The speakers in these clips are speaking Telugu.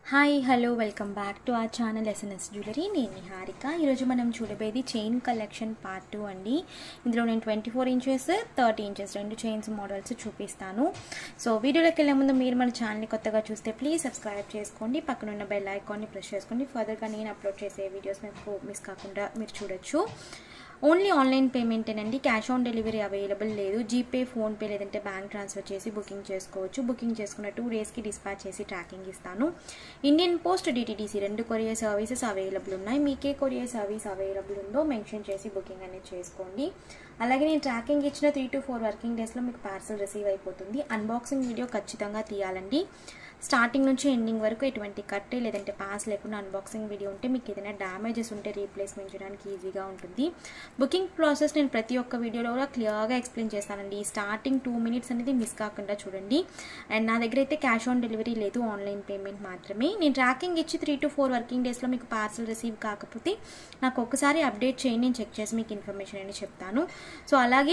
hi hello welcome back to our channel SNS jewellery నేను నిహారిక ఈరోజు మనం చూడబోయేది చైన్ కలెక్షన్ పార్ట్ టూ అండి ఇందులో నేను twenty four inches thirty inches రెండు చైన్స్ మోడల్స్ చూపిస్తాను సో వీడియోలోకి వెళ్ళే ముందు మీరు మన ఛానల్ని కొత్తగా చూస్తే ప్లీజ్ సబ్స్క్రైబ్ చేసుకోండి పక్కన ఉన్న బెల్ ఐకాన్ని ప్రెస్ చేసుకోండి ఫర్దర్గా నేను అప్లోడ్ చేసే వీడియోస్ మీకు మిస్ కాకుండా మీరు చూడొచ్చు ఓన్లీ ఆన్లైన్ పేమెంటేనండి క్యాష్ ఆన్ డెలివరీ అవైలబుల్ లేదు జీపే ఫోన్పే లేదంటే బ్యాంక్ ట్రాన్స్ఫర్ చేసి బుకింగ్ చేసుకోవచ్చు బుకింగ్ చేసుకున్న టూ డేస్కి డిస్పాచ్ చేసి ట్రాకింగ్ ఇస్తాను ఇండియన్ పోస్ట్ డిటీడీసీ రెండు కొరియర్ సర్వీసెస్ అవైలబుల్ ఉన్నాయి మీకే కొరియర్ సర్వీస్ అవైలబుల్ ఉందో మెన్షన్ చేసి బుకింగ్ అనేది చేసుకోండి అలాగే నేను ట్రాకింగ్ ఇచ్చిన త్రీ టు ఫోర్ వర్కింగ్ డేస్లో మీకు పార్సల్ రిసీవ్ అయిపోతుంది అన్బాక్సింగ్ వీడియో ఖచ్చితంగా తీయాలండి స్టార్టింగ్ నుంచి ఎండింగ్ వరకు ఎటువంటి కట్టే లేదంటే పాస్ లేకుండా అన్బాక్సింగ్ వీడియో ఉంటే మీకు ఏదైనా డ్యామేజెస్ ఉంటే రీప్లేస్మెంట్ చేయడానికి ఈజీగా ఉంటుంది బుకింగ్ ప్రాసెస్ నేను ప్రతి ఒక్క వీడియోలో కూడా క్లియర్గా ఎక్స్ప్లెయిన్ చేస్తానండి స్టార్టింగ్ టూ మినిట్స్ అనేది మిస్ కాకుండా చూడండి అండ్ నా దగ్గర అయితే క్యాష్ ఆన్ డెలివరీ లేదు ఆన్లైన్ పేమెంట్ మాత్రమే నేను ట్రాకింగ్ ఇచ్చి త్రీ టు ఫోర్ వర్కింగ్ డేస్లో మీకు పార్సల్ రిసీవ్ కాకపోతే నాకు ఒకసారి అప్డేట్ చేయండి నేను చెక్ చేసి మీకు ఇన్ఫర్మేషన్ అనేది చెప్తాను సో అలాగే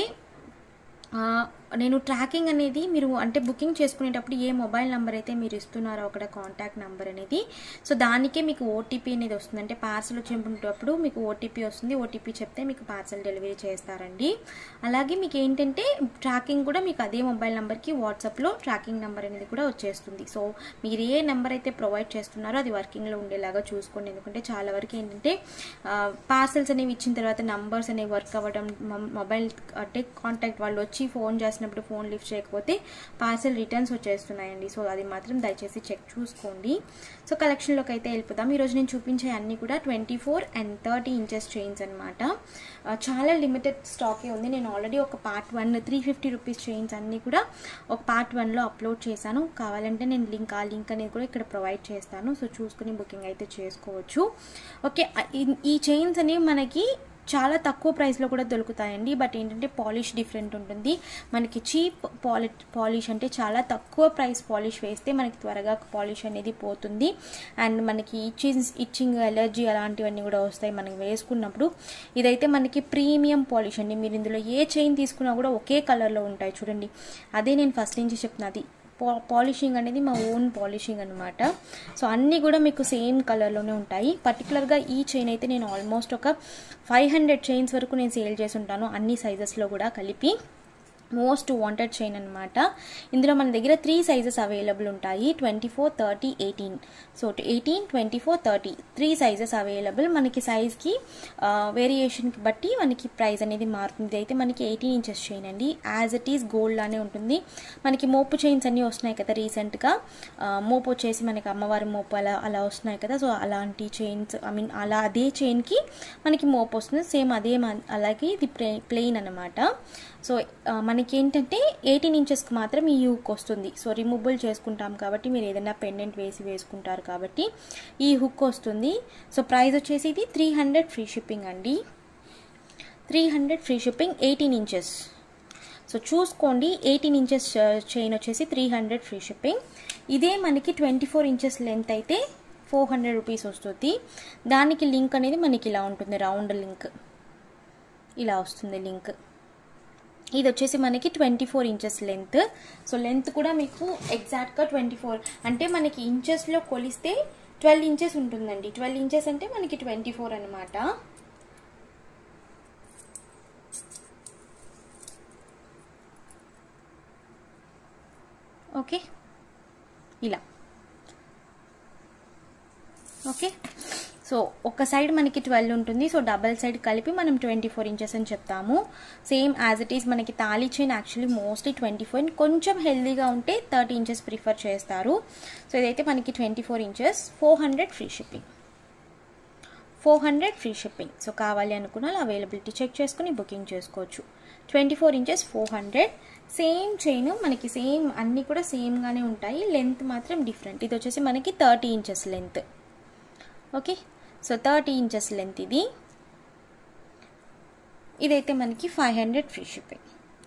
నేను ట్రాకింగ్ అనేది మీరు అంటే బుకింగ్ చేసుకునేటప్పుడు ఏ మొబైల్ నెంబర్ అయితే మీరు ఇస్తున్నారో అక్కడ కాంటాక్ట్ నెంబర్ అనేది సో దానికే మీకు ఓటీపీ అనేది వస్తుంది అంటే పార్సల్ వచ్చేటప్పుడు మీకు ఓటీపీ వస్తుంది ఓటీపీ చెప్తే మీకు పార్సల్ డెలివరీ చేస్తారండి అలాగే మీకు ఏంటంటే ట్రాకింగ్ కూడా మీకు అదే మొబైల్ నెంబర్కి వాట్సాప్లో ట్రాకింగ్ నెంబర్ అనేది కూడా వచ్చేస్తుంది సో మీరు ఏ నెంబర్ అయితే ప్రొవైడ్ చేస్తున్నారో అది వర్కింగ్లో ఉండేలాగా చూసుకోండి ఎందుకంటే చాలా వరకు ఏంటంటే పార్సల్స్ అనేవి ఇచ్చిన తర్వాత నంబర్స్ అనేవి వర్క్ అవ్వడం మొబైల్ అంటే కాంటాక్ట్ వాళ్ళు వచ్చి ఫోన్ చేసినప్పుడు ఫోన్ లిఫ్ట్ చేయకపోతే పార్సల్ రిటర్న్స్ వచ్చేస్తున్నాయండి సో అది మాత్రం దయచేసి చెక్ చూసుకోండి సో కలెక్షన్లోకి అయితే వెళ్ళిపోదాం ఈరోజు నేను చూపించే అన్ని కూడా twenty four and thirty inches chains అనమాట చాలా లిమిటెడ్ స్టాకే ఉంది నేను ఆల్రెడీ ఒక part one three fifty rupees chains అన్నీ కూడా ఒక పార్ట్ వన్లో అప్లోడ్ చేశాను కావాలంటే నేను లింక్ ఆ లింక్ అనేది కూడా ఇక్కడ ప్రొవైడ్ చేస్తాను సో చూసుకుని బుకింగ్ అయితే చేసుకోవచ్చు ఓకే ఈ చైన్స్ అనేవి మనకి చాలా తక్కువ ప్రైస్లో కూడా దొరుకుతాయండి బట్ ఏంటంటే పాలిష్ డిఫరెంట్ ఉంటుంది మనకి చీప్ పాలి పాలిష్ అంటే చాలా తక్కువ ప్రైస్ పాలిష్ వేస్తే మనకి త్వరగా పాలిష్ అనేది పోతుంది అండ్ మనకి ఇచ్చింగ్ ఇచ్చింగ్ ఎలర్జీ అలాంటివన్నీ కూడా వస్తాయి మనం వేసుకున్నప్పుడు ఇదైతే మనకి ప్రీమియం పాలిష్ అండి మీరు ఇందులో ఏ చైన్ తీసుకున్నా కూడా ఒకే కలర్లో ఉంటాయి చూడండి అదే నేను ఫస్ట్ నుంచి చెప్తున్నది పాలిషింగ్ అనేది మా ఓన్ పాలిషింగ్ అనమాట సో అన్నీ కూడా మీకు సేమ్ కలర్లోనే ఉంటాయి పర్టికులర్గా ఈ చైన్ అయితే నేను ఆల్మోస్ట్ ఒక ఫైవ్ హండ్రెడ్ చైన్స్ వరకు నేను సేల్ చేసి ఉంటాను అన్ని సైజెస్లో కూడా కలిపి మోస్ట్ వాంటెడ్ చైన్ అనమాట ఇందులో మన దగ్గర త్రీ సైజెస్ అవైలబుల్ ఉంటాయి twenty four thirty eighteen so eighteen twenty four thirty three sizes available మనకి సైజ్కి వేరియేషన్కి బట్టి మనకి ప్రైస్ అనేది మారుతుంది అయితే మనకి ఎయిటీన్ ఇంచెస్ చైన్ అండి యాజ్ ఇట్ ఈస్ గోల్డ్ లానే ఉంటుంది మనకి మోపు చైన్స్ అన్నీ వస్తున్నాయి కదా రీసెంట్గా మోపు వచ్చేసి మనకి అమ్మవారి మోపు అలా అలా వస్తున్నాయి కదా సో అలాంటి చైన్స్ ఐ మీన్ అలా అదే చైన్కి మనకి మోపు వస్తుంది సేమ్ అదే అలాగే ఇది ప్లే ప్లెయిన్ అనమాట సో మనకి ఏంటంటే ఎయిటీన్ ఇంచెస్కి మాత్రం ఈ హుక్ వస్తుంది సో రిమూవబుల్ చేసుకుంటాం కాబట్టి మీరు ఏదైనా పెండెంట్ వేసి వేసుకుంటారు కాబట్టి ఈ హుక్ వస్తుంది సో ప్రైస్ వచ్చేసి ఇది త్రీ హండ్రెడ్ ఫ్రీ షిప్పింగ్ అండి three hundred free shipping eighteen inches so చూసుకోండి ఎయిటీన్ ఇంచెస్ చైన్ వచ్చేసి త్రీ హండ్రెడ్ ఫ్రీ షిప్పింగ్ ఇదే మనకి ట్వంటీ ఫోర్ ఇంచెస్ లెంత్ అయితే ఫోర్ హండ్రెడ్ రూపీస్ వస్తుంది దానికి లింక్ అనేది మనకి ఇలా ఉంటుంది రౌండ్ లింక్ ఇలా వస్తుంది లింక్ ఇది వచ్చేసి మనకి twenty four inches length so length కూడా మీకు ఎగ్జాక్ట్గా ట్వంటీ ఫోర్ అంటే మనకి ఇంచెస్లో కొలిస్తే ట్వెల్వ్ ఇంచెస్ ఉంటుందండి ట్వెల్వ్ ఇంచెస్ అంటే మనకి ట్వంటీ ఫోర్ అనమాట ఓకే ఇలా ఓకే సో ఒక సైడ్ మనకి ట్వెల్వ్ ఉంటుంది సో డబల్ సైడ్ కలిపి మనం ట్వంటీ ఫోర్ ఇంచెస్ అని చెప్తాము సేమ్ యాజ్ ఇట్ ఈస్ మనకి తాళీ chain actually mostly twenty four కొంచెం హెల్దీగా ఉంటే థర్టీ ఇంచెస్ ప్రిఫర్ చేస్తారు సో ఇదైతే మనకి twenty four inches four hundred free shipping four hundred free shipping so కావాలి అనుకున్న అవైలబిలిటీ చెక్ చేసుకుని బుకింగ్ చేసుకోవచ్చు twenty four inches four hundred same chain మనకి సేమ్ అన్నీ కూడా సేమ్గానే ఉంటాయి లెంత్ మాత్రం డిఫరెంట్ ఇది వచ్చేసి మనకి thirty inches length okay so thirty inches length ఇది ఇదైతే మనకి five hundred free shipping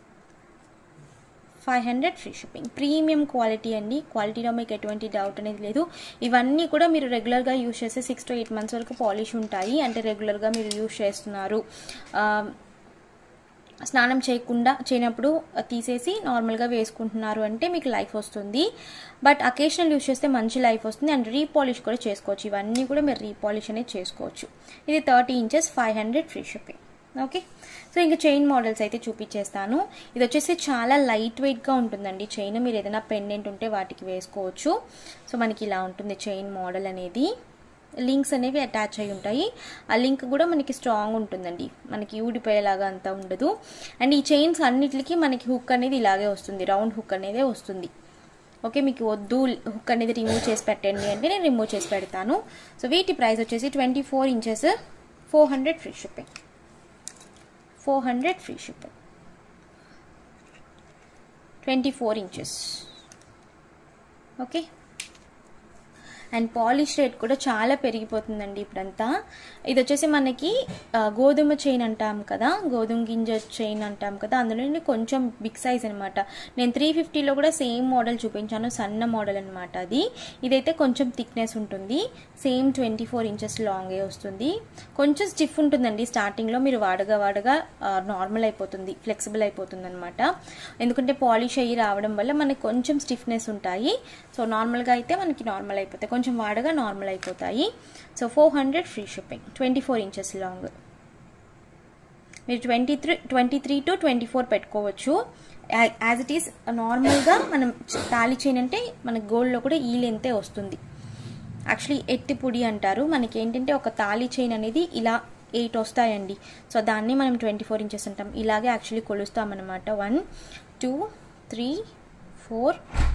five hundred free shipping premium quality అండి క్వాలిటీలో మీకు ఎటువంటి డౌట్ అనేది లేదు ఇవన్నీ కూడా మీరు రెగ్యులర్గా యూజ్ చేస్తే సిక్స్ టు ఎయిట్ మంత్స్ వరకు పాలిష్ ఉంటాయి అంటే రెగ్యులర్గా మీరు యూజ్ చేస్తున్నారు స్నానం చేయకుండా చేయనప్పుడు తీసేసి నార్మల్గా వేసుకుంటున్నారు అంటే మీకు లైఫ్ వస్తుంది బట్ అకేషనల్ యూస్ చేస్తే మంచి లైఫ్ వస్తుంది అండ్ రీపాలిష్ కూడా చేసుకోవచ్చు ఇవన్నీ కూడా మీరు రీపాలిష్ అనేది చేసుకోవచ్చు ఇది thirty inches five hundred free shipping okay so ఇంకా చైన్ మోడల్స్ అయితే చూపించేస్తాను ఇది వచ్చేసి చాలా లైట్ వెయిట్గా ఉంటుందండి చైన్ మీరు ఏదైనా పెండెంట్ ఉంటే వాటికి వేసుకోవచ్చు సో మనకి ఇలా ఉంటుంది చైన్ మోడల్ అనేది లింక్స్ అనేవి అటాచ్ అయి ఉంటాయి ఆ లింక్ కూడా మనకి స్ట్రాంగ్ ఉంటుందండి మనకి ఊడిపోయేలాగా అంతా ఉండదు అండ్ ఈ చైన్స్ అన్నిటికీ మనకి హుక్ అనేది ఇలాగే వస్తుంది రౌండ్ హుక్ అనేది వస్తుంది ఓకే మీకు వద్దు హుక్ అనేది రిమూవ్ చేసి పెట్టండి అంటే నేను రిమూవ్ చేసి పెడతాను సో వీటి ప్రైస్ వచ్చేసి twenty four inches four hundred free shipping four hundred free shipping twenty four inches okay and polish rate కూడా చాలా పెరిగిపోతుందండి ఇప్పుడంతా ఇది వచ్చేసి మనకి గోధుమ చైన్ అంటాం కదా గోధుమ గింజ చైన్ అంటాం కదా అందులో కొంచెం బిగ్ సైజ్ అనమాట నేను త్రీ ఫిఫ్టీలో కూడా సేమ్ మోడల్ చూపించాను సన్న మోడల్ అనమాట అది ఇదైతే కొంచెం థిక్నెస్ ఉంటుంది సేమ్ ట్వంటీ ఫోర్ ఇంచెస్ లాంగే వస్తుంది కొంచెం స్టిఫ్ ఉంటుందండి స్టార్టింగ్లో మీరు వాడగా వాడగా నార్మల్ అయిపోతుంది ఫ్లెక్సిబుల్ అయిపోతుంది అనమాట ఎందుకంటే పాలిష్ అయ్యి రావడం వల్ల మనకి కొంచెం స్టిఫ్నెస్ ఉంటాయి సో నార్మల్గా అయితే మనకి నార్మల్ అయిపోతాయి కొంచెం వాడగా నార్మల్ అయిపోతాయి so four hundred free shipping twenty four inches long మీరు twenty three twenty three to twenty four పెట్టుకోవచ్చు యాజ్ ఇట్ ఈస్ నార్మల్గా మనం తాళి చైన్ అంటే మన గోల్డ్లో కూడా ఈ లెంతే వస్తుంది యాక్చువల్లీ ఎత్తిపుడి అంటారు మనకి ఏంటంటే ఒక తాళి చైన్ అనేది ఇలా ఎయిట్ వస్తాయండి సో దాన్ని మనం ట్వంటీ ఫోర్ ఇంచెస్ అంటాం ఇలాగే యాక్చువల్లీ కొలుస్తామన్నమాట one two three four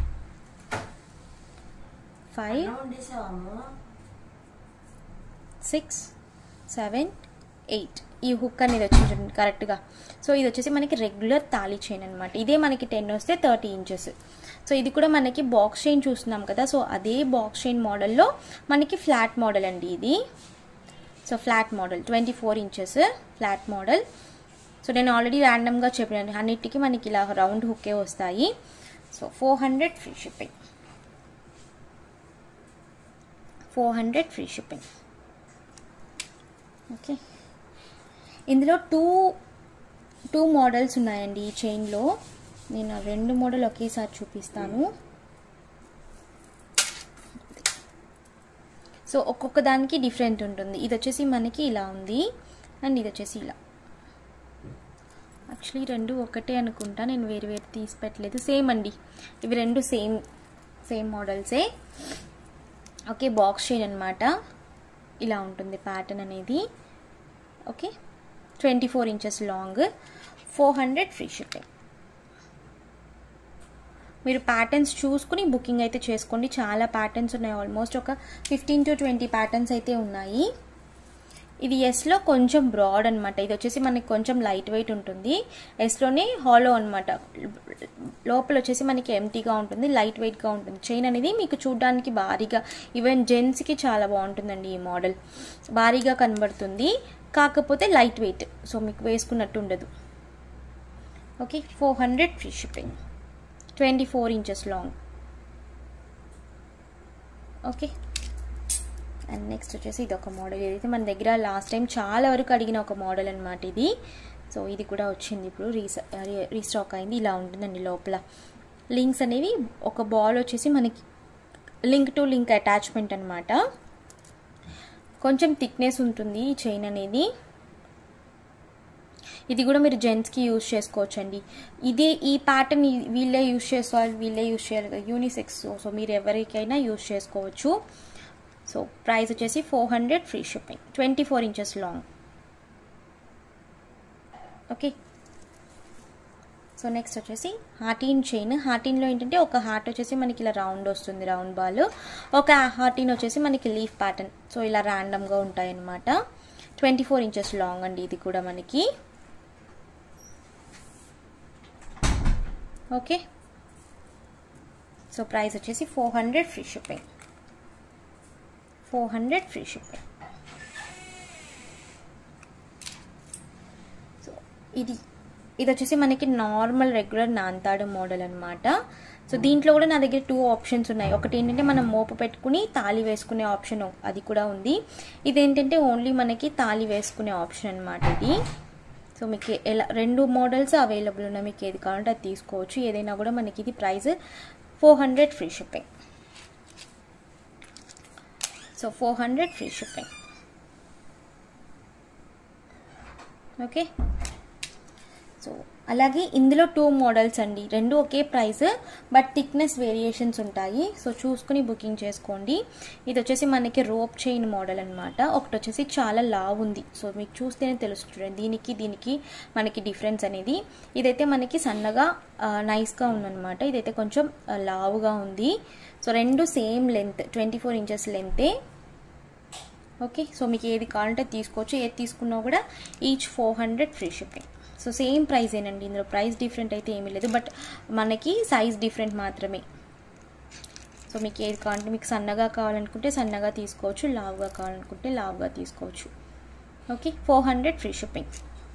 five six seven eight ఈ హుక్ అనేది వచ్చింది కరెక్ట్గా సో ఇది వచ్చేసి మనకి రెగ్యులర్ తాళీ చైన్ అనమాట ఇదే మనకి టెన్ వస్తే థర్టీ ఇంచెస్ సో ఇది కూడా మనకి బాక్స్ చైన్ చూస్తున్నాం కదా సో అదే బాక్స్ చైన్ మోడల్లో మనకి ఫ్లాట్ మోడల్ అండి ఇది so flat model twenty four inches flat model so నేను ఆల్రెడీ ర్యాండమ్గా చెప్పాను అన్నిటికీ మనకి ఇలా రౌండ్ హుక్కే వస్తాయి so four hundred free shipping four hundred free shipping okay ఇందులో టూ టూ మోడల్స్ ఉన్నాయండి ఈ చైన్లో నేను రెండు మోడల్ ఒకేసారి చూపిస్తాను సో ఒక్కొక్క దానికి డిఫరెంట్ ఉంటుంది ఇది వచ్చేసి మనకి ఇలా ఉంది అండ్ ఇది వచ్చేసి ఇలా యాక్చువల్లీ రెండు ఒకటే అనుకుంటా నేను వేరు వేరు తీసి పెట్టలేదు సేమ్ అండి ఇవి రెండు సేమ్ సేమ్ మోడల్సే ఓకే బాక్స్ చైన్ అనమాట ఇలా ఉంటుంది ప్యాటర్న్ అనేది okay twenty four inches long four hundred free shipping మీరు ప్యాటర్న్స్ చూసుకుని బుకింగ్ అయితే చేసుకోండి చాలా ప్యాటర్న్స్ ఉన్నాయి ఆల్మోస్ట్ ఒక ఫిఫ్టీన్ టు ట్వంటీ ప్యాటర్న్స్ అయితే ఉన్నాయి ఇది ఎస్లో కొంచెం బ్రాడ్ అనమాట ఇది వచ్చేసి మనకి కొంచెం లైట్ వెయిట్ ఉంటుంది ఎస్లోనే హాలో అనమాట లోపల వచ్చేసి మనకి ఎంటీగా ఉంటుంది లైట్ వెయిట్గా ఉంటుంది చైన్ అనేది మీకు చూడడానికి భారీగా ఈవెన్ జెంట్స్కి చాలా బాగుంటుందండి ఈ మోడల్ భారీగా కనబడుతుంది కాకపోతే లైట్ వెయిట్ సో మీకు వేసుకున్నట్టు ఉండదు okay four hundred free shipping twenty four inches long okay and next వచ్చేసి ఇది ఒక మోడల్ ఏదైతే మన దగ్గర లాస్ట్ టైం చాలా వరకు అడిగిన ఒక మోడల్ అనమాట ఇది సో ఇది కూడా వచ్చింది ఇప్పుడు రీస రీస్టాక్ అయింది ఇలా ఉంటుందండి లోపల లింక్స్ అనేవి ఒక బాల్ వచ్చేసి మనకి లింక్ టు లింక్ అటాచ్మెంట్ అనమాట కొంచెం థిక్నెస్ ఉంటుంది ఈ చైన్ అనేది ఇది కూడా మీరు జెంట్స్కి యూజ్ చేసుకోవచ్చు అండి ఇదే ఈ ప్యాటర్న్ వీళ్ళే యూజ్ చేసుకోవాలి వీళ్ళే యూజ్ చేయాలి కదా యూనిసెక్స్ సో మీరు ఎవరికైనా యూజ్ చేసుకోవచ్చు సో ప్రైస్ వచ్చేసి four hundred free shipping twenty four inches long okay so next వచ్చేసి హార్టీన్ చైన్ హార్టీన్లో ఏంటంటే ఒక హార్ట్ వచ్చేసి మనకి ఇలా రౌండ్ వస్తుంది రౌండ్ బాల్ ఒక హార్టీన్ వచ్చేసి మనకి లీఫ్ ప్యాటర్న్ సో ఇలా ర్యాండమ్గా ఉంటాయి అన్నమాట ట్వంటీ ఫోర్ ఇంచెస్ లాంగ్ అండి ఇది కూడా మనకి ఓకే సో ప్రైస్ వచ్చేసి four hundred free shipping four hundred free shipping so ఇది ఇది వచ్చేసి మనకి నార్మల్ రెగ్యులర్ నాంతాడు మోడల్ అనమాట సో దీంట్లో కూడా నా దగ్గర టూ ఆప్షన్స్ ఉన్నాయి ఒకటి ఏంటంటే మనం మోపు పెట్టుకుని తాళి వేసుకునే ఆప్షన్ అది కూడా ఉంది ఇది ఏంటంటే ఓన్లీ మనకి తాళి వేసుకునే ఆప్షన్ అనమాట ఇది సో మీకు ఎలా రెండు మోడల్స్ అవైలబుల్ ఉన్నాయి మీకు ఏది కావాలంటే అది తీసుకోవచ్చు ఏదైనా కూడా మనకి ఇది price four hundred free shipping so four hundred free shipping okay so అలాగే ఇందులో టూ మోడల్స్ అండి రెండు ఒకే ప్రైస్ బట్ థిక్నెస్ వేరియేషన్స్ ఉంటాయి సో చూసుకుని బుకింగ్ చేసుకోండి ఇది వచ్చేసి మనకి రోప్ చైన్ మోడల్ అనమాట ఒకటి వచ్చేసి చాలా లావ్ ఉంది సో మీకు చూస్తేనే తెలుస్తుంది దీనికి దీనికి మనకి డిఫరెన్స్ అనేది ఇదైతే మనకి సన్నగా నైస్గా ఉందన్నమాట ఇదైతే కొంచెం లావుగా ఉంది సో రెండు same length twenty four inches లెంతే ఓకే సో మీకు ఏది కావాలంటే తీసుకోవచ్చు ఏది తీసుకున్నా కూడా each four hundred free shipping so same price ఏనండి ఇందులో ప్రైస్ డిఫరెంట్ అయితే ఏమీ లేదు బట్ మనకి సైజ్ డిఫరెంట్ మాత్రమే సో మీకు ఏది కావాలంటే మీకు సన్నగా కావాలనుకుంటే సన్నగా తీసుకోవచ్చు లావుగా కావాలనుకుంటే లావుగా తీసుకోవచ్చు okay four hundred free shipping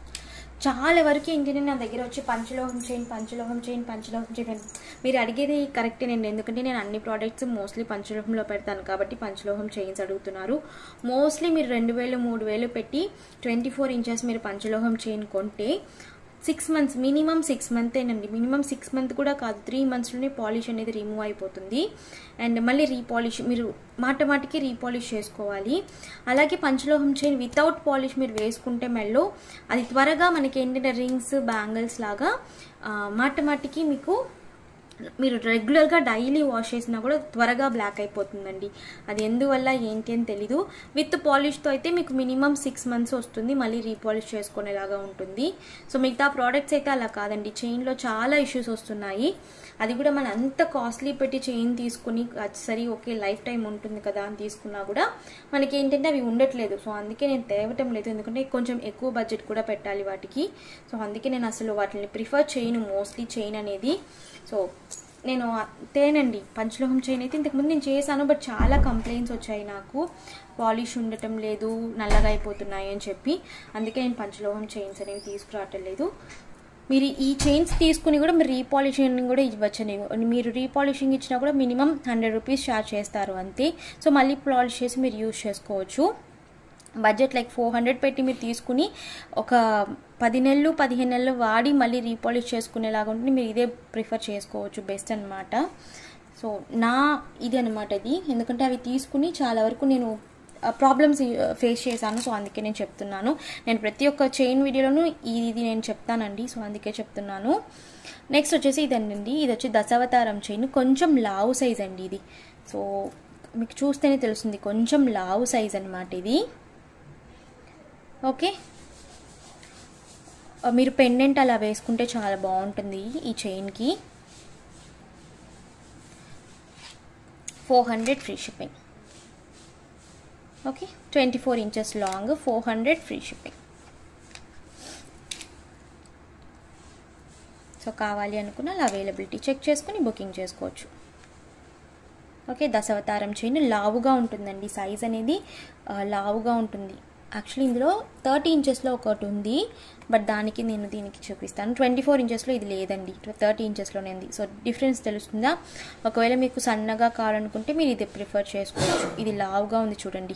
చాలా వరకు ఏంటంటే నా దగ్గర వచ్చి పంచలోహం చైన్ పంచలోహం చైన్ పంచలోహం చైన్ అని మీరు అడిగేది కరెక్టేనండి ఎందుకంటే నేను అన్ని ప్రోడక్ట్స్ మోస్ట్లీ పంచలోహంలో పెడతాను కాబట్టి పంచలోహం చైన్స్ అడుగుతున్నారు మోస్ట్లీ మీరు రెండు వేలు మూడు వేలు పెట్టి ట్వంటీ ఫోర్ ఇంచెస్ మీరు పంచలోహం చైన్ కొంటే సిక్స్ మంత్స్ మినిమం సిక్స్ మంతేనండి మినిమం సిక్స్ మంత్ కూడా కాదు త్రీ మంత్స్లోనే పాలిష్ అనేది రిమూవ్ అయిపోతుంది అండ్ మళ్ళీ రీపాలిష్ మీరు మాట మాటికి రీపాలిష్ చేసుకోవాలి అలాగే పంచలోహం చైన్ వితౌట్ పాలిష్ మీరు వేసుకుంటే మెల్లో అది త్వరగా మనకి ఏంటంటే రింగ్స్ బ్యాంగిల్స్ లాగా మాట మాటికి మీకు మీరు రెగ్యులర్గా డైలీ వాష్ చేసినా కూడా త్వరగా బ్లాక్ అయిపోతుందండి అది ఎందువల్ల ఏంటి అని తెలీదు విత్ పాలిష్తో అయితే మీకు మినిమం సిక్స్ మంత్స్ వస్తుంది మళ్ళీ రీపాలిష్ చేసుకునేలాగా ఉంటుంది సో మిగతా ప్రోడక్ట్స్ అయితే అలా కాదండి చైన్లో చాలా ఇష్యూస్ వస్తున్నాయి అది కూడా మనం అంత కాస్ట్లీ పెట్టి చైన్ తీసుకుని సరే ఓకే లైఫ్ టైం ఉంటుంది కదా అని తీసుకున్నా కూడా మనకి ఏంటంటే అవి ఉండట్లేదు సో అందుకే నేను తేవటం లేదు ఎందుకంటే కొంచెం ఎక్కువ బడ్జెట్ కూడా పెట్టాలి వాటికి సో అందుకే నేను అసలు వాటిని ప్రిఫర్ చేయను మోస్ట్లీ చైన్ అనేది సో నేను తేనండి పంచలోహం చైన్ అయితే ఇంతకుముందు నేను చేశాను బట్ చాలా కంప్లైంట్స్ వచ్చాయి నాకు పాలిష్ ఉండటం లేదు నల్లగా అయిపోతున్నాయి అని చెప్పి అందుకే నేను పంచలోహం చైన్స్ అనేవి తీసుకురావటం లేదు మీరు ఈ చైన్స్ తీసుకుని కూడా మీరు రీపాలిషింగ్ కూడా ఇవ్వచ్చని మీరు రీపాలిషింగ్ ఇచ్చినా కూడా మినిమం హండ్రెడ్ రూపీస్ ఛార్జ్ చేస్తారు అంతే సో మళ్ళీ పాలిష్ చేసి మీరు యూజ్ చేసుకోవచ్చు బడ్జెట్ లైక్ ఫోర్ హండ్రెడ్ పెట్టి మీరు తీసుకుని ఒక పది నెలలు పదిహేను నెలలు వాడి మళ్ళీ రీపాలిష్ చేసుకునేలాగా ఉంటుంది మీరు ఇదే ప్రిఫర్ చేసుకోవచ్చు బెస్ట్ అనమాట సో నా ఇది అనమాట ఇది ఎందుకంటే అవి తీసుకుని చాలా వరకు నేను ప్రాబ్లమ్స్ ఫేస్ చేశాను సో అందుకే నేను చెప్తున్నాను నేను ప్రతి ఒక్క చైన్ వీడియోలోనూ ఇది నేను చెప్తానండి సో అందుకే చెప్తున్నాను నెక్స్ట్ వచ్చేసి ఇదండి ఇది వచ్చి దశావతారం చైన్ కొంచెం లావు సైజ్ అండి ఇది సో మీకు చూస్తేనే తెలుస్తుంది కొంచెం లావు సైజ్ అనమాట ఇది ఓకే మీరు పెండెంట్ అలా వేసుకుంటే చాలా బాగుంటుంది ఈ చైన్కి four hundred free shipping okay twenty four inches long four hundred free shipping so కావాలి అనుకున్న అలా అవైలబిలిటీ చెక్ చేసుకుని బుకింగ్ చేసుకోవచ్చు ఓకే దశావతారం చైన్ లావుగా ఉంటుందండి సైజ్ అనేది లావుగా ఉంటుంది యాక్చువల్లీ ఇందులో థర్టీ ఇంచెస్లో ఒకటి ఉంది బట్ దానికి నేను దీనికి చూపిస్తాను ట్వంటీ ఫోర్ ఇంచెస్లో ఇది లేదండి థర్టీ ఇంచెస్లోనే ఉంది సో డిఫరెన్స్ తెలుస్తుందా ఒకవేళ మీకు సన్నగా కావాలనుకుంటే మీరు ఇది ప్రిఫర్ చేసుకోవచ్చు ఇది లావుగా ఉంది చూడండి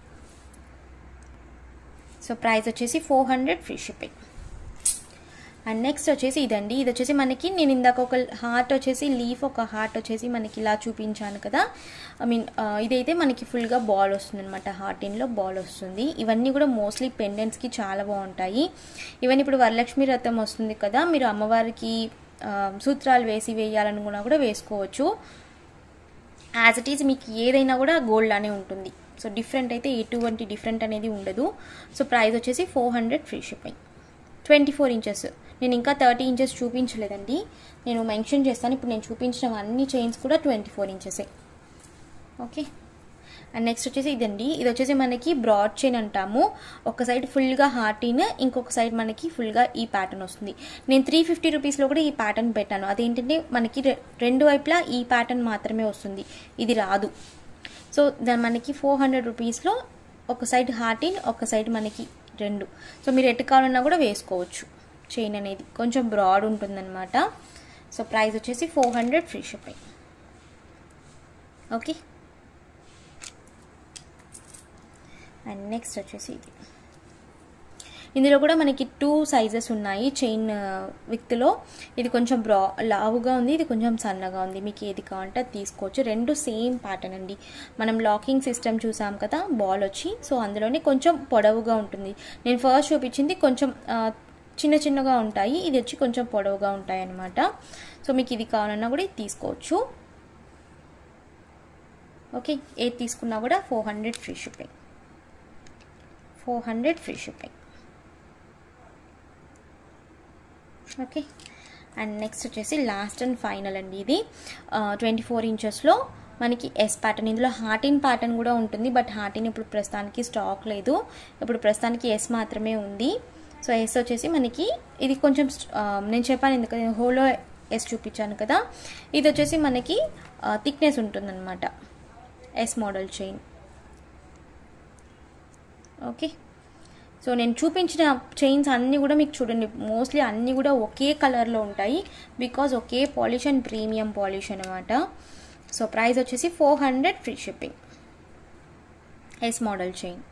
సో ప్రైస్ వచ్చేసి four hundred free shipping and next వచ్చేసి ఇదండి ఇది వచ్చేసి మనకి నేను ఇందాక ఒక హార్ట్ వచ్చేసి లీఫ్ ఒక హార్ట్ వచ్చేసి మనకి ఇలా చూపించాను కదా ఐ మీన్ ఇదైతే మనకి ఫుల్గా బాల్ వస్తుంది అనమాట హార్ట్ ఇన్లో బాల్ వస్తుంది ఇవన్నీ కూడా మోస్ట్లీ పెండెంట్స్కి చాలా బాగుంటాయి ఇవన్నీ ఇప్పుడు వరలక్ష్మి రథం వస్తుంది కదా మీరు అమ్మవారికి సూత్రాలు వేసి వేయాలనుకున్నా కూడా వేసుకోవచ్చు యాజ్ ఇట్ ఈజ్ మీకు ఏదైనా కూడా గోల్డ్ అనే ఉంటుంది సో డిఫరెంట్ అయితే ఎటువంటి డిఫరెంట్ అనేది ఉండదు సో ప్రైస్ వచ్చేసి four hundred free shipping twenty four inches నేను ఇంకా థర్టీ ఇంచెస్ చూపించలేదండి నేను మెన్షన్ చేస్తాను ఇప్పుడు నేను చూపించిన అన్ని చైన్స్ కూడా ట్వంటీ ఫోర్ ఇంచెసే ఓకే అండ్ నెక్స్ట్ వచ్చేసి ఇదండి ఇది వచ్చేసి మనకి బ్రాడ్ చైన్ అంటాము ఒక సైడ్ ఫుల్గా హార్టీన్ ఇంకొక సైడ్ మనకి ఫుల్గా ఈ ప్యాటర్న్ వస్తుంది నేను త్రీ ఫిఫ్టీ రూపీస్లో కూడా ఈ ప్యాటర్న్ పెట్టాను అదేంటంటే మనకి రెండు వైపులా ఈ ప్యాటర్న్ మాత్రమే వస్తుంది ఇది రాదు సో దాని మనకి ఫోర్ హండ్రెడ్ రూపీస్లో ఒక సైడ్ హార్టీన్ ఒక సైడ్ మనకి రెండు సో మీరు ఎటు కావాలన్నా కూడా వేసుకోవచ్చు చైన్ అనేది కొంచెం బ్రాడ్ ఉంటుందన్నమాట సో ప్రైస్ వచ్చేసి four hundred free shipping okay and next వచ్చేసి ఇది ఇందులో కూడా మనకి టూ సైజెస్ ఉన్నాయి చైన్ విత్లో ఇది కొంచెం బ్రా లావుగా ఉంది ఇది కొంచెం సన్నగా ఉంది మీకు ఏది కావాలంటే అది తీసుకోవచ్చు రెండు సేమ్ ప్యాటర్న్ అండి మనం లాకింగ్ సిస్టమ్ చూసాం కదా బాల్ వచ్చి సో అందులోనే కొంచెం పొడవుగా ఉంటుంది నేను ఫస్ట్ చూపించింది కొంచెం చిన్న చిన్నగా ఉంటాయి ఇది వచ్చి కొంచెం పొడవుగా ఉంటాయి అన్నమాట సో మీకు ఇది కావాలన్నా కూడా ఇది తీసుకోవచ్చు ఓకే ఏది తీసుకున్నా కూడా four hundred free shipping four hundred free shipping okay and next వచ్చేసి లాస్ట్ అండ్ ఫైనల్ అండి ఇది ట్వంటీ ఫోర్ ఇంచెస్లో మనకి ఎస్ ప్యాటర్న్ ఇందులో హార్టిన్ ప్యాటర్న్ కూడా ఉంటుంది బట్ హార్టిన్ ఇప్పుడు ప్రస్తుతానికి స్టాక్ లేదు ఇప్పుడు ప్రస్తుతానికి ఎస్ మాత్రమే ఉంది సో ఎస్ వచ్చేసి మనకి ఇది కొంచెం నేను చెప్పాను ఎందుకంటే హోలో ఎస్ చూపించాను కదా ఇది వచ్చేసి మనకి థిక్నెస్ ఉంటుందన్నమాట S model chain okay so నేను చూపించిన చైన్స్ అన్నీ కూడా మీకు చూడండి మోస్ట్లీ అన్నీ కూడా ఒకే కలర్లో ఉంటాయి బికాజ్ ఒకే పాలిష్ అండ్ ప్రీమియం పాలిష్ అనమాట సో ప్రైస్ వచ్చేసి four hundred free shipping S model chain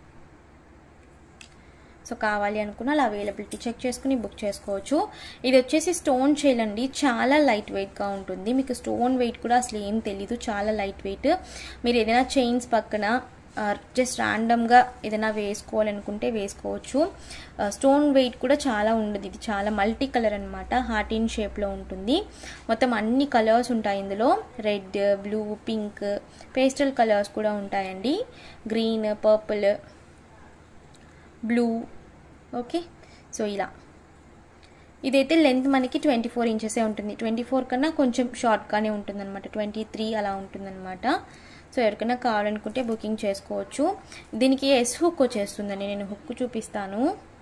so కావాలి అనుకున్న అలా అవైలబిలిటీ చెక్ చేసుకుని బుక్ చేసుకోవచ్చు ఇది వచ్చేసి స్టోన్ చేయాలండి చాలా లైట్ వెయిట్గా ఉంటుంది మీకు స్టోన్ వెయిట్ కూడా అసలు ఏం తెలీదు చాలా లైట్ వెయిట్ మీరు ఏదైనా చైన్స్ పక్కన జస్ట్ ర్యాండమ్గా ఏదైనా వేసుకోవాలనుకుంటే వేసుకోవచ్చు స్టోన్ వెయిట్ కూడా చాలా ఉండదు ఇది చాలా మల్టీ కలర్ అనమాట హార్ట్ ఇన్ షేప్లో ఉంటుంది మొత్తం అన్ని కలర్స్ ఉంటాయి ఇందులో red blue pink pastel colours కూడా ఉంటాయండి green purple blue okay so ఇలా ఇదైతే లెంత్ మనకి ట్వంటీ ఫోర్ ఇంచెసే ఉంటుంది ట్వంటీ ఫోర్ కన్నా కొంచెం షార్ట్గానే ఉంటుందన్నమాట ట్వంటీ త్రీ అలా ఉంటుందన్నమాట సో ఎవరికైనా కావాలనుకుంటే బుకింగ్ చేసుకోవచ్చు దీనికి ఎస్ హుక్ వచ్చేస్తుందండి నేను హుక్ చూపిస్తాను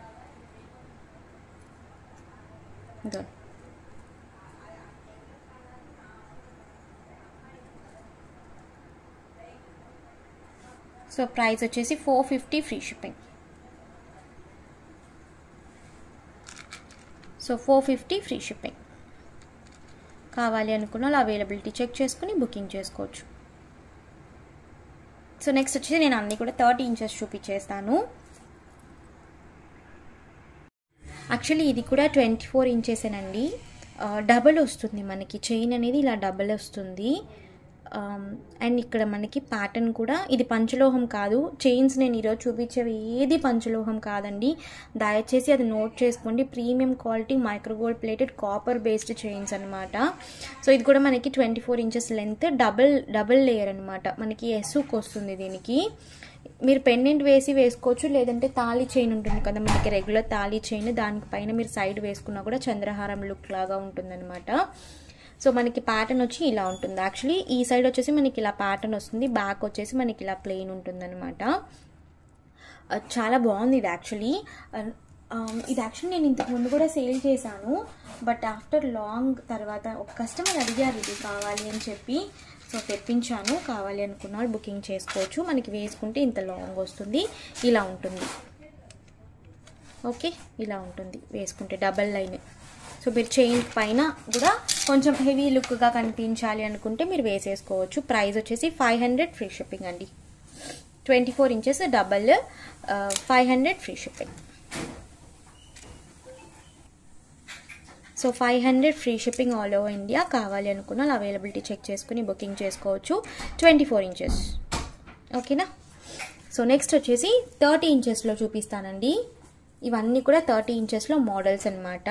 సో ప్రైస్ వచ్చేసి four fifty free shipping so four fifty free shipping కావాలి అనుకున్న వాళ్ళు అవైలబిలిటీ చెక్ చేసుకుని బుకింగ్ చేసుకోవచ్చు సో నెక్స్ట్ వచ్చేసి నేను అన్నీ కూడా థర్టీ ఇంచెస్ చూపించేస్తాను యాక్చువల్లీ ఇది కూడా ట్వంటీ ఫోర్ ఇంచెసేనండి డబల్ వస్తుంది మనకి చైన్ అనేది ఇలా డబల్ వస్తుంది అండ్ ఇక్కడ మనకి ప్యాటర్న్ కూడా ఇది పంచలోహం కాదు చైన్స్ నేను ఈరోజు చూపించేవి ఏది పంచలోహం కాదండి దయచేసి అది నోట్ చేసుకోండి premium quality micro gold plated copper based chains అనమాట సో ఇది కూడా మనకి twenty four inches length double double layer అనమాట మనకి ఎసుక్ వస్తుంది దీనికి మీరు పెండెంట్ వేసి వేసుకోవచ్చు లేదంటే తాళి చైన్ ఉంటుంది కదా మనకి రెగ్యులర్ తాళి చైన్ దానిపైన మీరు సైడ్ వేసుకున్నా కూడా చంద్రహారం లుక్ లాగా ఉంటుందన్నమాట సో మనకి ప్యాటర్న్ వచ్చి ఇలా ఉంటుంది యాక్చువల్లీ ఈ సైడ్ వచ్చేసి మనకి ఇలా ప్యాటర్న్ వస్తుంది బ్యాక్ వచ్చేసి మనకి ఇలా ప్లెయిన్ ఉంటుంది అనమాట చాలా బాగుంది ఇది యాక్చువల్లీ ఇది యాక్చువల్లీ నేను ఇంతకు ముందు కూడా సేల్ చేశాను బట్ ఆఫ్టర్ లాంగ్ తర్వాత ఒక కస్టమర్ అడిగారు ఇది కావాలి అని చెప్పి సో తెప్పించాను కావాలి అనుకున్నాడు బుకింగ్ చేసుకోవచ్చు మనకి వేసుకుంటే ఇంత లాంగ్ వస్తుంది ఇలా ఉంటుంది ఓకే ఇలా ఉంటుంది వేసుకుంటే డబల్ లైన్ సో మీరు చైన్ పైన కూడా కొంచెం హెవీ లుక్గా కనిపించాలి అనుకుంటే మీరు వేసేసుకోవచ్చు ప్రైస్ వచ్చేసి ఫైవ్ హండ్రెడ్ ఫ్రీ షిప్పింగ్ అండి twenty four inches double five hundred free shipping so five hundred free shipping all over India కావాలి అనుకున్న అవైలబిలిటీ చెక్ చేసుకుని బుకింగ్ చేసుకోవచ్చు ట్వంటీ ఫోర్ ఇంచెస్ ఓకేనా సో నెక్స్ట్ వచ్చేసి థర్టీ ఇంచెస్లో చూపిస్తానండి ఇవన్నీ కూడా థర్టీ ఇంచెస్లో మోడల్స్ అనమాట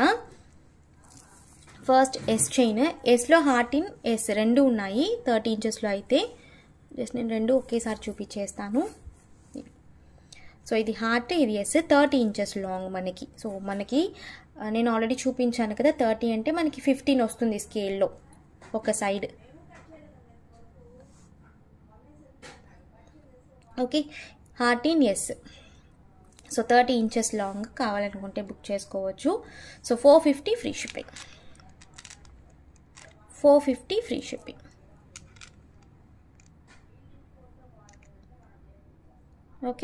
ఫస్ట్ ఎస్ చైన్ ఎస్లో హార్ట్ ఇన్ ఎస్ రెండు ఉన్నాయి థర్టీ ఇంచెస్లో అయితే జస్ట్ నేను రెండు ఒకేసారి చూపించేస్తాను సో ఇది హార్ట్ ఇది ఎస్ థర్టీ ఇంచెస్ లాంగ్ మనకి సో మనకి నేను ఆల్రెడీ చూపించాను కదా థర్టీ అంటే మనకి ఫిఫ్టీన్ వస్తుంది స్కేల్లో ఒక side okay heart in S so thirty inches long కావాలనుకుంటే బుక్ చేసుకోవచ్చు so four fifty free shipping four fifty free shipping okay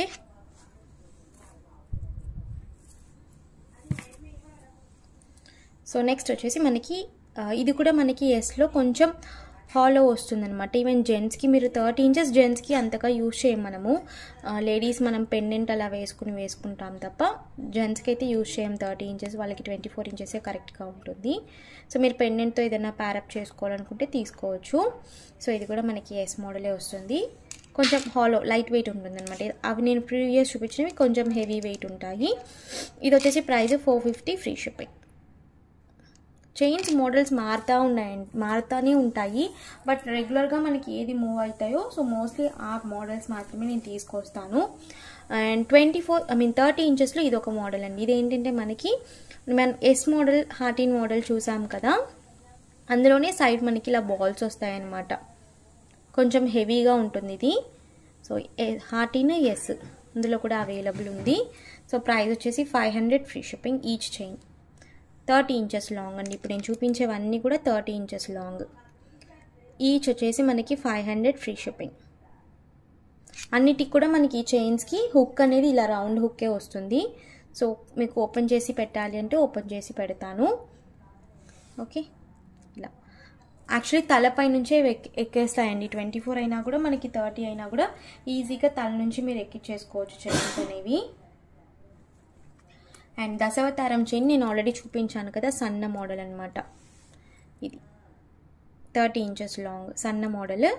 so next వచ్చేసి మనకి ఇది కూడా మనకి ఎస్లో కొంచెం హాలో వస్తుందన్నమాట ఈవెన్ జెంట్స్కి మీరు థర్టీ ఇంచెస్ జెంట్స్కి అంతగా యూజ్ చేయం మనము లేడీస్ మనం పెండెంట్ అలా వేసుకుని వేసుకుంటాం తప్ప జెంట్స్కి అయితే యూజ్ చేయం థర్టీ ఇంచెస్ వాళ్ళకి ట్వంటీ ఫోర్ ఇంచెసే కరెక్ట్గా ఉంటుంది సో మీరు పెండెంట్తో ఏదైనా ప్యారప్ చేసుకోవాలనుకుంటే తీసుకోవచ్చు సో ఇది కూడా మనకి ఎస్ మోడలే వస్తుంది కొంచెం హాలో లైట్ వెయిట్ ఉంటుంది అనమాట అవి నేను ప్రీవియస్ చూపించినవి కొంచెం హెవీ వెయిట్ ఉంటాయి ఇది వచ్చేసి price four fifty free shipping chains models మారుతూ ఉన్నాయండి మారుతూనే ఉంటాయి బట్ రెగ్యులర్గా మనకి ఏది మూవ్ అవుతాయో సో మోస్ట్లీ ఆ మోడల్స్ మాత్రమే నేను తీసుకొస్తాను and twenty four I mean thirty ఇంచెస్లో ఇది ఒక మోడల్ అండి ఇది ఏంటంటే మనకి మనం ఎస్ మోడల్ హార్టీన్ మోడల్ చూసాం కదా అందులోనే సైడ్ మనకి ఇలా బాల్స్ వస్తాయన్నమాట కొంచెం హెవీగా ఉంటుంది ఇది సో హార్టీన్ ఎస్ ఇందులో కూడా అవైలబుల్ ఉంది సో ప్రైస్ వచ్చేసి five hundred free shipping each chain thirty inches long అండి ఇప్పుడు నేను చూపించేవన్నీ కూడా థర్టీ ఇంచెస్ లాంగ్ ఈచ్ వచ్చేసి మనకి ఫైవ్ హండ్రెడ్ ఫ్రీ షిప్పింగ్ అన్నిటికి కూడా మనకి ఈ చైన్స్కి హుక్ అనేది ఇలా రౌండ్ హుక్కే వస్తుంది సో మీకు ఓపెన్ చేసి పెట్టాలి అంటే ఓపెన్ చేసి పెడతాను ఓకే ఇలా యాక్చువల్లీ తలపై నుంచే ఎక్ ఎక్కేస్తాయండి ట్వంటీ ఫోర్ అయినా కూడా మనకి థర్టీ అయినా కూడా ఈజీగా తల నుంచి మీరు ఎక్కించేసుకోవచ్చు చైన్స్ అనేవి అండ్ దశావతారం చైన్ నేను ఆల్రెడీ చూపించాను కదా సన్న మోడల్ అనమాట ఇది థర్టీ ఇంచెస్ లాంగ్ సన్న model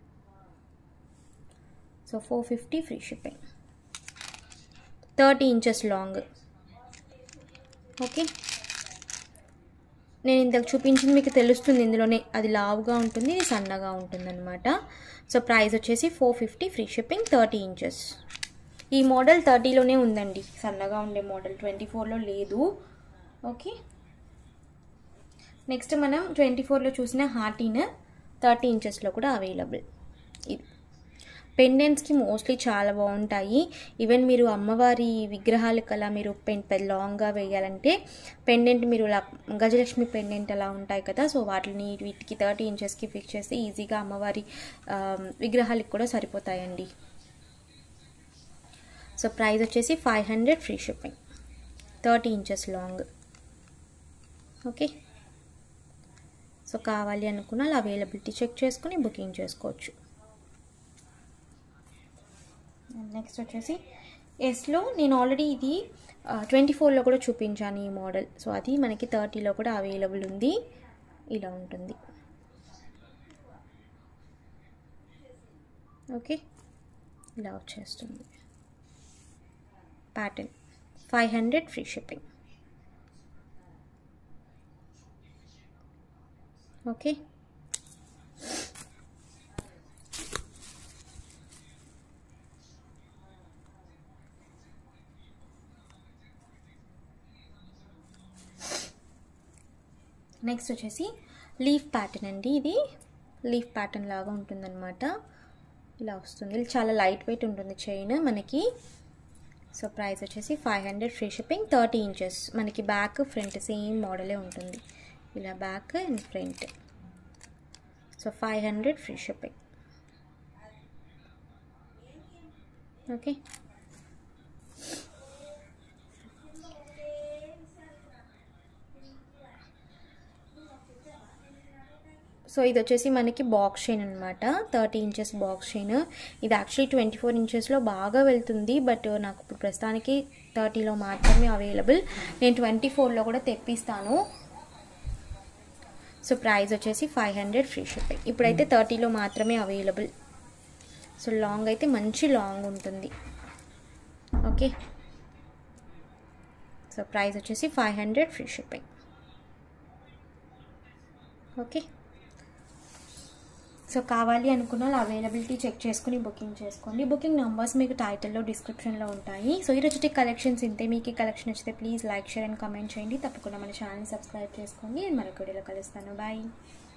so four fifty free shipping thirty inches long okay నేను ఇంతకు చూపించింది మీకు తెలుస్తుంది ఇందులోనే అది లావుగా ఉంటుంది ఇది సన్నగా ఉంటుంది అనమాట సో ప్రైస్ వచ్చేసి four fifty free shipping thirty inches ఈ మోడల్ థర్టీలోనే ఉందండి సన్నగా ఉండే మోడల్ ట్వంటీ ఫోర్లో లేదు ఓకే నెక్స్ట్ మనం ట్వంటీ ఫోర్లో చూసిన హార్టీన్ థర్టీ ఇంచెస్లో కూడా అవైలబుల్ ఇది పెండెంట్స్కి మోస్ట్లీ చాలా బాగుంటాయి ఈవెన్ మీరు అమ్మవారి విగ్రహాలకు అలా మీరు పెన్ లాంగ్గా వేయాలంటే పెండెంట్ మీరు గజలక్ష్మి పెండెంట్ అలా ఉంటాయి కదా సో వాటిని వీటికి థర్టీ ఇంచెస్కి ఫిక్స్ చేస్తే ఈజీగా అమ్మవారి విగ్రహాలకు కూడా సరిపోతాయండి సో ప్రైస్ వచ్చేసి five hundred free shipping thirty inches long okay so కావాలి అనుకున్న అవైలబిలిటీ చెక్ చేసుకుని బుకింగ్ చేసుకోవచ్చు నెక్స్ట్ వచ్చేసి ఎస్లో నేను ఆల్రెడీ ఇది ట్వంటీ ఫోర్లో కూడా చూపించాను ఈ మోడల్ సో అది మనకి థర్టీలో కూడా అవైలబుల్ ఉంది ఇలా ఉంటుంది ఓకే ఇలా వచ్చేస్తుంది pattern five hundred free shipping okay next వచ్చేసి లీఫ్ ప్యాటర్న్ అండి ఇది లీఫ్ ప్యాటర్న్ లాగా ఉంటుందన్నమాట ఇలా వస్తుంది ఇది చాలా లైట్ వెయిట్ ఉంటుంది చైన్ మనకి సో ప్రైస్ వచ్చేసి five hundred free shipping thirty inches మనకి బ్యాక్ ఫ్రంట్ సేమ్ మోడలే ఉంటుంది ఇలా back and front so five hundred free shipping okay so ఇది వచ్చేసి మనకి బాక్స్ చైన్ అనమాట థర్టీ ఇంచెస్ బాక్స్ చైన్ ఇది యాక్చువల్లీ ట్వంటీ ఫోర్ ఇంచెస్లో బాగా వెళ్తుంది బట్ నాకు ఇప్పుడు ప్రస్తుతానికి థర్టీలో మాత్రమే అవైలబుల్ నేను ట్వంటీ ఫోర్లో కూడా తెప్పిస్తాను సో ప్రైస్ వచ్చేసి ఫైవ్ హండ్రెడ్ ఫ్రీ షిప్పింగ్ ఇప్పుడైతే థర్టీలో మాత్రమే అవైలబుల్ సో లాంగ్ అయితే మంచి లాంగ్ ఉంటుంది ఓకే సో ప్రైస్ వచ్చేసి five hundred free shipping okay so కావాలి అనుకున్న వాళ్ళు అవైలబిలిటీ చెక్ చేసుకుని బుకింగ్ చేసుకోండి బుకింగ్ నెంబర్స్ మీకు టైటిల్లో డిస్క్రిప్షన్లో ఉంటాయి సో ఈరోజు కలెక్షన్స్ ఇంతే మీకు ఈ కలెక్షన్ వచ్చితే please like share and comment చేయండి తప్పకుండా మన ఛానల్ని సబ్స్క్రైబ్ చేసుకోండి నేను మరొక వీడియోలో కలుస్తాను బాయ్